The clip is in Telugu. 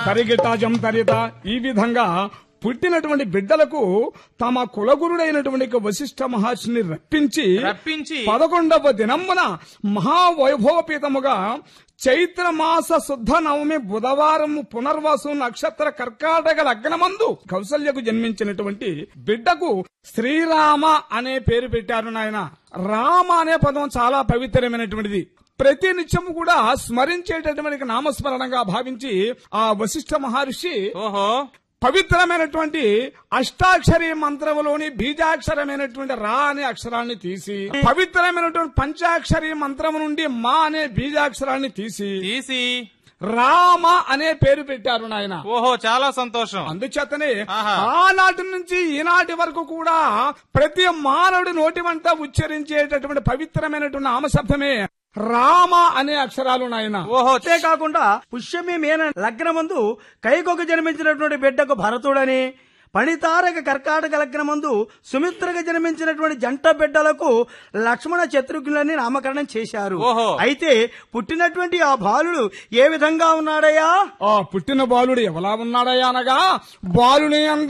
తరిగిటాజం తరిత ఈ విధంగా పుట్టినటువంటి బిడ్డలకు తమ కులగురుడైనటువంటి వశిష్ఠ మహర్షిని రప్పించి రప్పించి పదకొండవ దినమున మహావైభవపీతముగా చైత్ర మాస శుద్ధ నవమి బుధవారం పునర్వాసు నక్షత్ర కర్కాటక లగ్నమందు కౌసల్యకు జన్మించినటువంటి బిడ్డకు శ్రీరామ అనే పేరు పెట్టారు నాయన రామ అనే పదం చాలా పవిత్రమైనటువంటిది ప్రతి నిత్యము కూడా స్మరించేటటువంటి నామస్మరణంగా భావించి ఆ వశిష్ఠ మహర్షి ఓహో పవిత్రమైనటువంటి అష్టాక్షరి మంత్రములోని బీజాక్షరమైనటువంటి రా అనే అక్షరాన్ని తీసి పవిత్రమైనటువంటి పంచాక్షరి మంత్రము నుండి మా అనే బీజాక్షరాన్ని తీసి తీసి రామ అనే పేరు పెట్టారు నాయన ఓహో చాలా సంతోషం అందుచేతనే ఆహా. ఆనాటి నుంచి ఈనాటి వరకు కూడా ప్రతి మానవుడి నోటి వంట ఉచ్చరించేటటువంటి పవిత్రమైనటువంటి నామశబ్దమే రామ అనే అక్షరాలు నాయన ఓహో అంతేకాకుండా పుష్యమి మేన లగ్నమందు కైకొక జన్మించినటువంటి బిడ్డకు భరతుడని పణితారక కర్కాటక లగ్నమందు సుమిత్రగా జన్మించినటువంటి జంట బిడ్డలకు లక్ష్మణ శత్రుఘ్నులని నామకరణం చేశారు ఓహో. అయితే పుట్టినటువంటి ఆ బాలుడు ఏ విధంగా ఉన్నాడయ్యా ఆ పుట్టిన బాలుడు ఎవలా ఉన్నాడయ్యా అనగా బాలుని